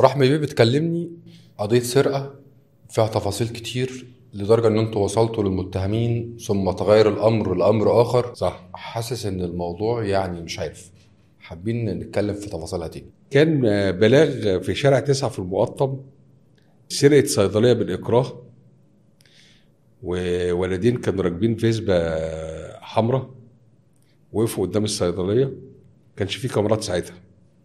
رحمة بيه بتكلمني قضية سرقة فيها تفاصيل كتير لدرجة ان انتوا وصلتوا للمتهمين ثم تغير الامر لامر اخر صح حاسس ان الموضوع يعني مش عارف حابين نتكلم في تفاصيلها دي كان آه، بلاغ في شارع تسعة في المقطم سرقة صيدلية بالإكراه وولدين كانوا راكبين فيسبا حمراء وقفوا قدام الصيدلية كانش فيه كاميرات ساعتها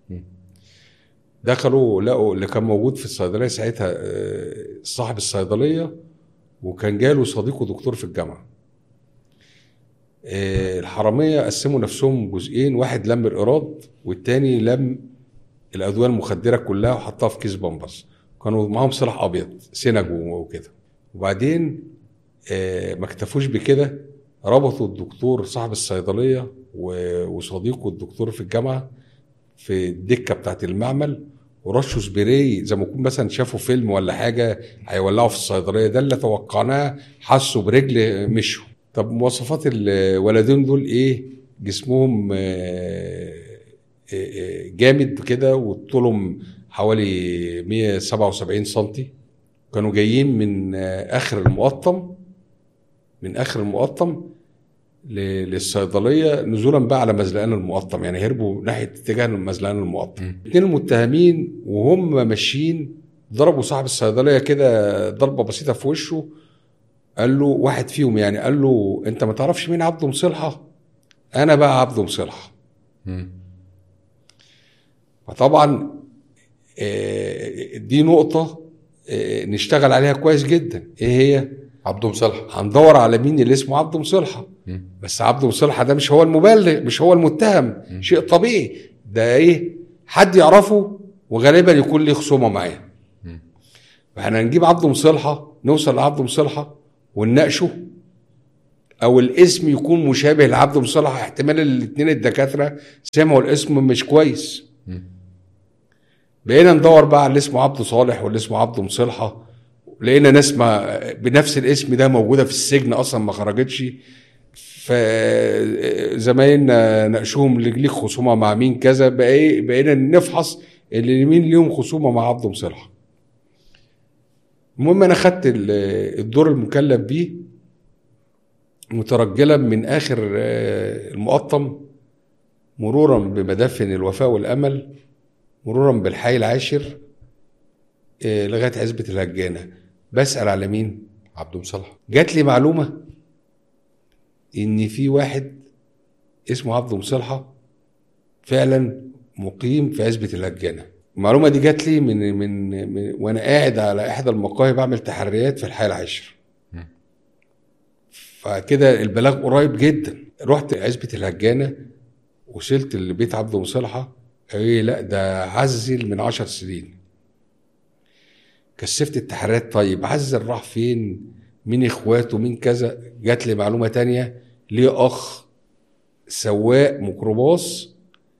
دخلوا لقوا اللي كان موجود في الصيدلية ساعتها آه، صاحب الصيدلية وكان جاله صديقه دكتور في الجامعة آه، الحرامية قسموا نفسهم جزئين واحد لم الإيراد والتاني لم الأدوية المخدرة كلها وحطها في كيس بامبس كانوا معاهم سلاح أبيض سنج وكده وبعدين آه، ما اكتفوش بكده ربطوا الدكتور صاحب الصيدلية و- وصديقه الدكتور في الجامعة في الدكة بتاعت المعمل ورشوا سبراي زي ما يكون مثلا شافوا فيلم ولا حاجة هيولعوا في الصيدلية ده اللي توقعناه حسوا برجل مشوا طب مواصفات الولدين دول ايه جسمهم آه، آه، آه، جامد كده وطولهم حوالي 177 سنتي كانوا جايين من آه، اخر المقطم من اخر المقطم ل- للصيدليه نزولا بقى على مزلقان المقطم يعني هربوا ناحيه اتجاه مزلقان المقطم مم. اتنين المتهمين وهم ماشيين ضربوا صاحب الصيدليه كده ضربه بسيطه في وشه قال له واحد فيهم يعني قال له انت ما تعرفش مين عبده مصلحه انا بقى عبده مصلحه مم. فطبعا آه، دي نقطه آه، نشتغل عليها كويس جدا ايه هي عبده مصالحة هندور على مين اللي اسمه عبده مصلحه مم. بس عبده مصلحه ده مش هو المبلغ مش هو المتهم مم. شيء طبيعي ده ايه حد يعرفه وغالبا يكون ليه خصومه معاه مم. فاحنا نجيب عبده مصلحه نوصل لعبده مصلحه ونناقشه او الاسم يكون مشابه لعبده مصلحه احتمال الاثنين الدكاتره سمعوا الاسم مش كويس مم. بقينا ندور بقى على اللي اسمه عبده صالح واللي اسمه عبده مصلحه لقينا ناس ما بنفس الاسم ده موجوده في السجن اصلا ما خرجتش فزمايلنا ناقشوهم اللي ليك خصومه مع مين كذا بقى بقينا نفحص اللي مين ليهم خصومه مع عبده مصلحه المهم انا خدت ال- الدور المكلف بيه مترجلا من اخر آه، المقطم مرورا بمدافن الوفاء والامل مرورا بالحي العاشر آه، لغايه عزبه الهجانه بسال على مين عبده مصالحة جات لي معلومه ان في واحد اسمه عبده مصلحه فعلا مقيم في عزبه الهجانه المعلومه دي جات لي من, من, من وانا قاعد على احدى المقاهي بعمل تحريات في الحي العاشر مم. فكده البلاغ قريب جدا رحت عزبه الهجانه وصلت لبيت عبده مصلحه ايه لا ده عزل من عشر سنين كثفت التحريات طيب عزل راح فين مين اخواته مين كذا جات لي معلومه تانية ليه اخ سواق ميكروباص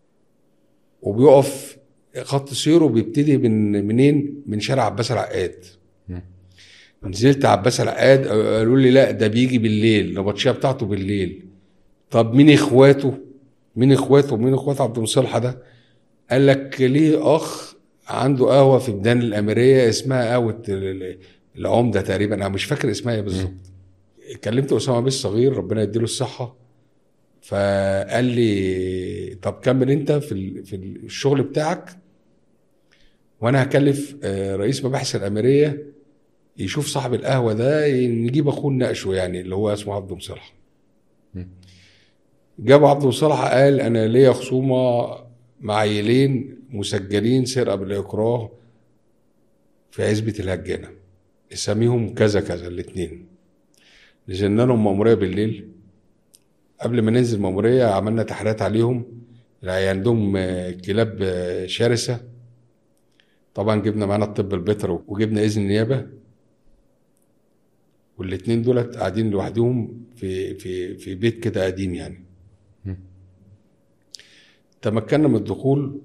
وبيقف خط سيره بيبتدي من منين من شارع عباس العقاد مم. نزلت عباس العقاد قالوا لي لا ده بيجي بالليل النبطشيه بتاعته بالليل طب مين اخواته مين اخواته مين اخوات عبد المصلحه ده قال لك ليه اخ عنده قهوه في ميدان الاميريه اسمها قهوه ال- ال- العمده تقريبا انا مش فاكر اسمها ايه بالظبط كلمت اسامه بيه الصغير ربنا يديله الصحه فقال لي طب كمل انت في ال- في الشغل بتاعك وانا هكلف آه، رئيس مباحث الاميريه يشوف صاحب القهوه ده نجيب اخوه نناقشه يعني اللي هو اسمه عبده مصلح مم. جابوا عبده مصلح قال انا ليا خصومه مع عيلين مسجلين سرقه بالاكراه في عزبه الهجانه اساميهم كذا كذا الاثنين نزلنا لهم مأمورية بالليل قبل ما ننزل مأمورية عملنا تحريات عليهم العيال عندهم آه، كلاب آه، شرسة طبعا جبنا معانا الطب البيطري وجبنا إذن نيابة والاتنين دولت قاعدين لوحدهم في في في بيت كده قديم يعني مم. تمكنا من الدخول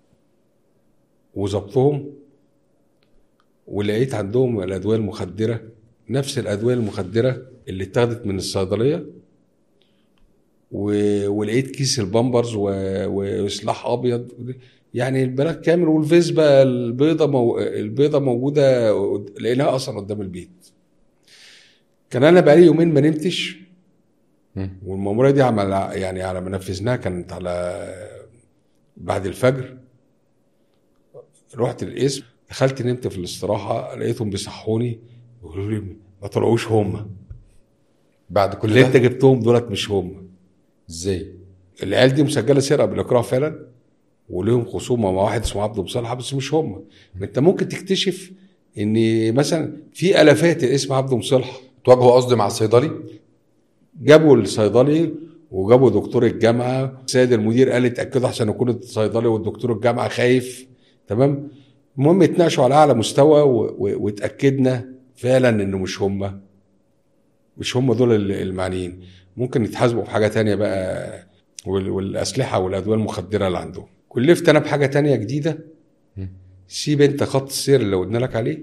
وظبطهم ولقيت عندهم الادويه المخدره نفس الادويه المخدره اللي اتاخدت من الصيدليه و... ولقيت كيس البامبرز و... وسلاح ابيض يعني البلاغ كامل والفيسبا البيضه مو... البيضه موجوده لقيناها اصلا قدام البيت كان انا بقالي يومين ما نمتش مم. والمأمورية دي عمل يعني على ما نفذناها كانت على بعد الفجر رحت القسم دخلت نمت في الاستراحة لقيتهم بيصحوني يقولوا لي ما طلعوش هم بعد كل اللي انت ده جبتهم دولت مش هم ازاي العيال دي مسجلة سرقة بالإكراه فعلا وليهم خصومة مع واحد اسمه عبده مصالحة بس مش هم انت ممكن تكتشف ان مثلا في الافات اسم عبده مصالحة تواجهوا قصدي مع الصيدلي جابوا الصيدلي وجابوا دكتور الجامعه السيد المدير قال اتاكدوا عشان يكون الصيدلي والدكتور الجامعه خايف تمام المهم اتناقشوا على اعلى مستوى و- و- واتاكدنا فعلا انه مش هم مش هم دول ال- المعنيين ممكن يتحاسبوا في حاجه تانية بقى وال- والاسلحه والادويه المخدره اللي عندهم كلفت انا بحاجه تانية جديده مم. سيب انت خط السير اللي قلنا لك عليه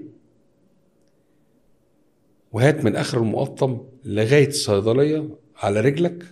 وهات من اخر المقطم لغايه الصيدليه على رجلك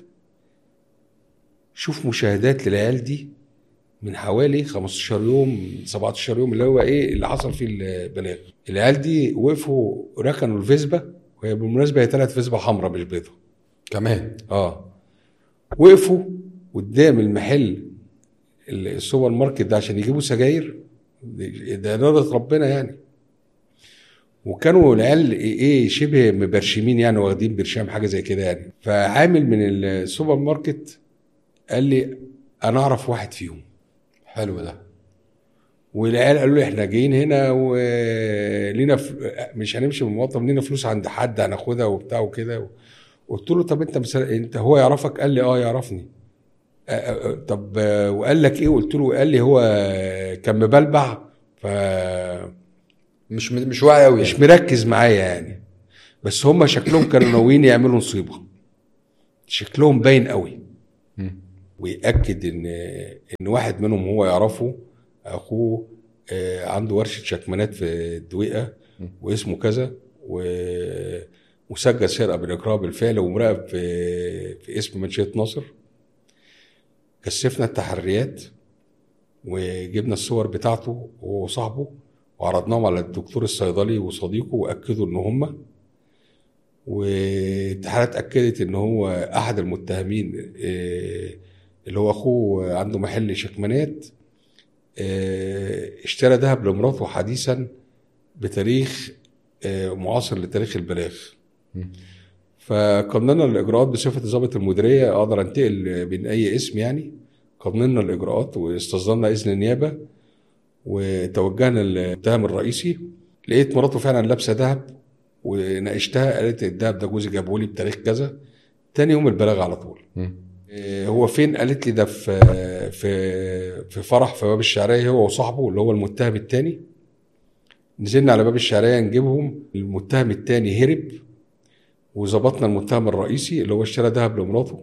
شوف مشاهدات للعيال دي من حوالي 15 يوم 17 يوم اللي هو ايه اللي حصل فيه البلاغ العيال دي وقفوا ركنوا الفيسبا وهي بالمناسبه هي ثلاث فيسبا حمراء مش بيضاء كمان اه وقفوا قدام المحل السوبر ماركت ده عشان يجيبوا سجاير ده إرادة ربنا يعني وكانوا العيال ايه شبه مبرشمين يعني واخدين برشام حاجه زي كده يعني فعامل من السوبر ماركت قال لي انا اعرف واحد فيهم حلو ده والعيال قالوا لي احنا جايين هنا ولينا ف... مش هنمشي من الموظف لينا فلوس عند حد هناخدها وبتاع وكده قلت له طب انت مثلا انت هو يعرفك قال لي اه يعرفني آه، آه، طب آه، وقال لك ايه قلت له قال لي هو كان مبلبع ف مش مش واعي قوي مش يعني. مركز معايا يعني بس هم شكلهم كانوا ناويين يعملوا نصيبه شكلهم باين قوي مم. ويأكد ان ان واحد منهم هو يعرفه اخوه آه، عنده ورشه شكمانات في الدويقه واسمه كذا و- وسجل سرقه بالاكراه بالفعل ومراقب في في اسم منشيه ناصر كثفنا التحريات وجبنا الصور بتاعته هو وصاحبه وعرضناهم على الدكتور الصيدلي وصديقه واكدوا ان هم والتحالات اكدت ان هو احد المتهمين آه، اللي هو اخوه عنده محل شكمانات آه، اشترى ذهب لمراته حديثا بتاريخ آه، معاصر لتاريخ البلاغ فقننا الاجراءات بصفه ضابط المديريه اقدر انتقل بين اي اسم يعني قننا الاجراءات واستصدرنا اذن النيابه وتوجهنا للمتهم الرئيسي لقيت مراته فعلا لابسه ذهب وناقشتها قالت الذهب ده جوزي جابه لي بتاريخ كذا تاني يوم البلاغ على طول مم. إيه، هو فين قالت لي ده في في في فرح في باب الشعريه هو وصاحبه اللي هو المتهم الثاني نزلنا على باب الشعريه نجيبهم المتهم الثاني هرب وظبطنا المتهم الرئيسي اللي هو اشترى ذهب لمراته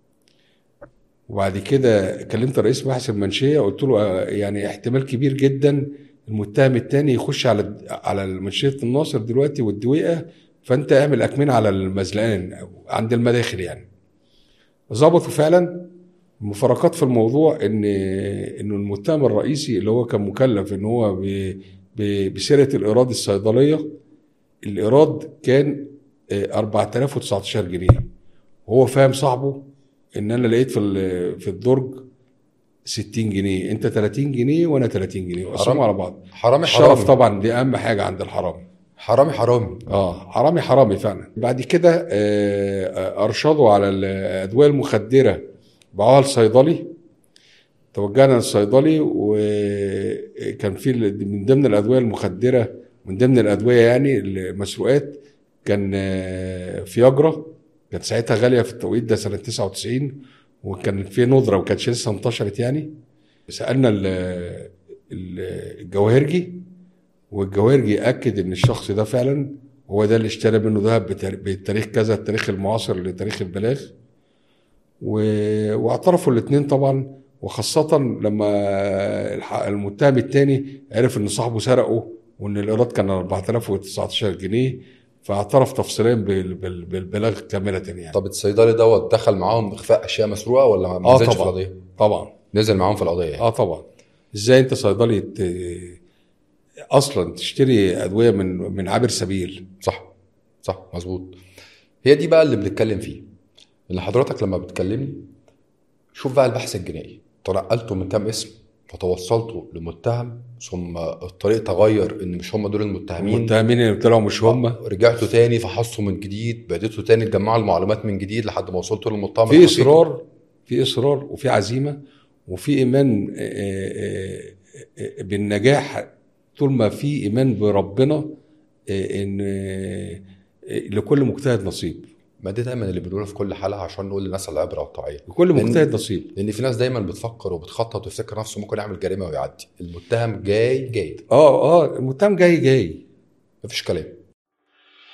وبعد كده كلمت رئيس مباحث المنشيه قلت له آه، يعني احتمال كبير جدا المتهم الثاني يخش على على منشيه الناصر دلوقتي والدويقه فانت اعمل اكمين على المزلقان عند المداخل يعني ظبطوا فعلا المفارقات في الموضوع ان انه المتهم الرئيسي اللي هو كان مكلف ان هو ب- ب- بسرقه الايراد الصيدليه الايراد كان آه، 4019 جنيه وهو فاهم صاحبه ان انا لقيت في ال- في الدرج 60 جنيه انت 30 جنيه وانا 30 جنيه حرام. وقسموا على بعض حرامي الشرف حرامي طبعا دي اهم حاجه عند الحرامي حرامي حرامي اه حرامي حرامي فعلا بعد كده آه، آه، ارشدوا على الادويه المخدره باعوها للصيدلي توجهنا للصيدلي وكان في ال- من ضمن الادويه المخدره من ضمن الادويه يعني المسروقات كان آه، فياجرا كانت ساعتها غاليه في التوقيت ده سنه 99 وكان في ندره وما كانتش لسه انتشرت يعني سالنا ال- ال- الجواهرجي والجواهرجي اكد ان الشخص ده فعلا هو ده اللي اشترى منه ذهب بتار- بتاريخ كذا التاريخ المعاصر لتاريخ البلاغ و... واعترفوا الاثنين طبعا وخاصة لما الح- المتهم الثاني عرف ان صاحبه سرقه وان الايراد كان 4019 جنيه فاعترف تفصيليا بال... بال... بالبلاغ كاملة يعني طب الصيدلي دوت دخل معاهم اخفاء اشياء مسروقه ولا ما اه نزلش في طبعا القضيه؟ طبعا نزل معاهم في القضيه يعني. اه طبعا ازاي انت صيدلي ت- اصلا تشتري ادويه من من عابر سبيل صح صح مظبوط هي دي بقى اللي بنتكلم فيه ان حضرتك لما بتكلمني شوف بقى البحث الجنائي تنقلته من كام اسم وتوصلته لمتهم ثم الطريق تغير ان مش هم دول المتهمين المتهمين اللي طلعوا مش هم رجعتوا تاني فحصوا من جديد بديتوا تاني تجمعوا المعلومات من جديد لحد ما وصلتوا للمتهم في الحقيقي. اصرار في اصرار وفي عزيمه وفي ايمان آه، آه، آه، بالنجاح طول ما في ايمان بربنا آه، ان آه، آه، لكل مجتهد نصيب ما دي دايما اللي بنقوله في كل حلقه عشان نقول للناس العبره والطاعيه لكل لأن- مجتهد نصيب لان في ناس دايما بتفكر وبتخطط ويفتكر نفسه ممكن يعمل جريمه ويعدي المتهم جاي جاي اه اه المتهم جاي جاي مفيش كلام